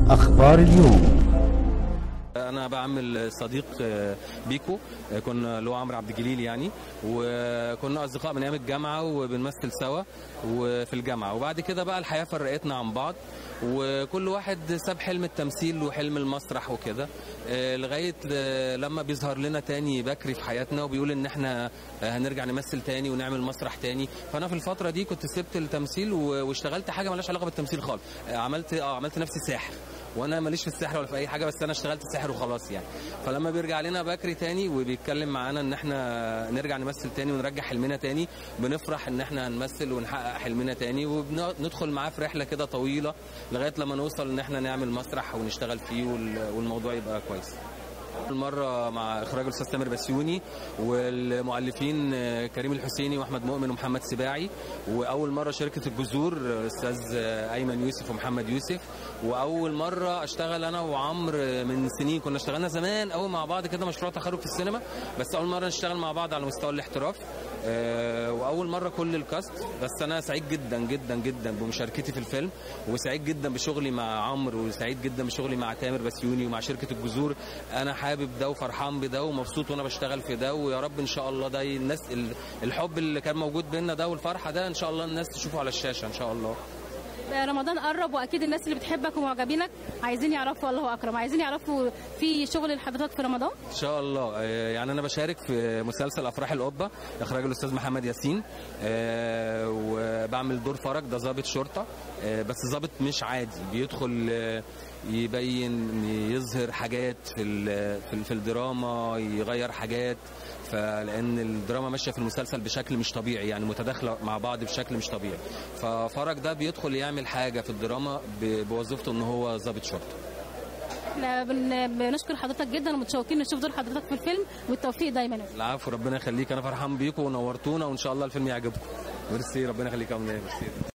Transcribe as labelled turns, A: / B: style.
A: أخبار اليوم
B: انا بعمل صديق آه، بيكو آه، كنا اللي هو عمرو عبد الجليل يعني وكنا اصدقاء من ايام الجامعه وبنمثل سوا وفي الجامعه وبعد كده بقى الحياه فرقتنا عن بعض وكل واحد ساب حلم التمثيل وحلم المسرح وكده آه، لغايه آه، لما بيظهر لنا تاني بكري في حياتنا وبيقول ان احنا آه، هنرجع نمثل تاني ونعمل مسرح تاني فانا في الفتره دي كنت سبت التمثيل و- واشتغلت حاجه مالهاش علاقه بالتمثيل خالص آه، عملت اه عملت نفسي ساحر وانا ماليش في السحر ولا في اي حاجه بس انا اشتغلت سحر وخلاص يعني فلما بيرجع لنا بكري تاني وبيتكلم معانا ان احنا نرجع نمثل تاني ونرجع حلمنا تاني بنفرح ان احنا هنمثل ونحقق حلمنا تاني وبندخل معاه في رحله كده طويله لغايه لما نوصل ان احنا نعمل مسرح ونشتغل فيه وال- والموضوع يبقى كويس المرة مع إخراج الأستاذ تامر بسيوني والمؤلفين آه، كريم الحسيني وأحمد مؤمن ومحمد سباعي وأول مرة شركة الجذور آه، الأستاذ آه، أيمن يوسف ومحمد يوسف وأول مرة أشتغل أنا وعمرو آه، من سنين كنا اشتغلنا زمان قوي مع بعض كده مشروع تخرج في السينما بس أول مرة نشتغل مع بعض على مستوى الاحتراف آه، واول مره كل الكاست بس انا سعيد جدا جدا جدا بمشاركتي في الفيلم وسعيد جدا بشغلي مع عمرو وسعيد جدا بشغلي مع تامر بسيوني ومع شركه الجذور انا حابب ده وفرحان بده ومبسوط وانا بشتغل في ده ويا رب ان شاء الله ده الناس ال- الحب اللي كان موجود بينا ده والفرحه ده ان شاء الله الناس تشوفه على الشاشه ان شاء الله
C: رمضان قرب واكيد الناس اللي بتحبك ومعجبينك عايزين يعرفوا الله اكرم عايزين يعرفوا في شغل لحضرتك في رمضان
B: ان شاء الله آه، يعني انا بشارك في مسلسل افراح القبه اخراج الاستاذ محمد ياسين آه، وبعمل دور فرج ده ضابط شرطه آه، بس ضابط مش عادي بيدخل آه، يبين يظهر حاجات في ال- في ال- في الدراما يغير حاجات فلان الدراما ماشيه في المسلسل بشكل مش طبيعي يعني متداخله مع بعض بشكل مش طبيعي ففرج ده بيدخل يعمل حاجه في الدراما ب- بوظيفته ان هو ضابط شرطه
C: احنا بن- بنشكر حضرتك جدا ومتشوقين نشوف دور حضرتك في الفيلم والتوفيق دايما
B: العفو ربنا يخليك انا فرحان بيكم ونورتونا وان شاء الله الفيلم يعجبكم ميرسي ربنا يخليك يا أمنية، ميرسي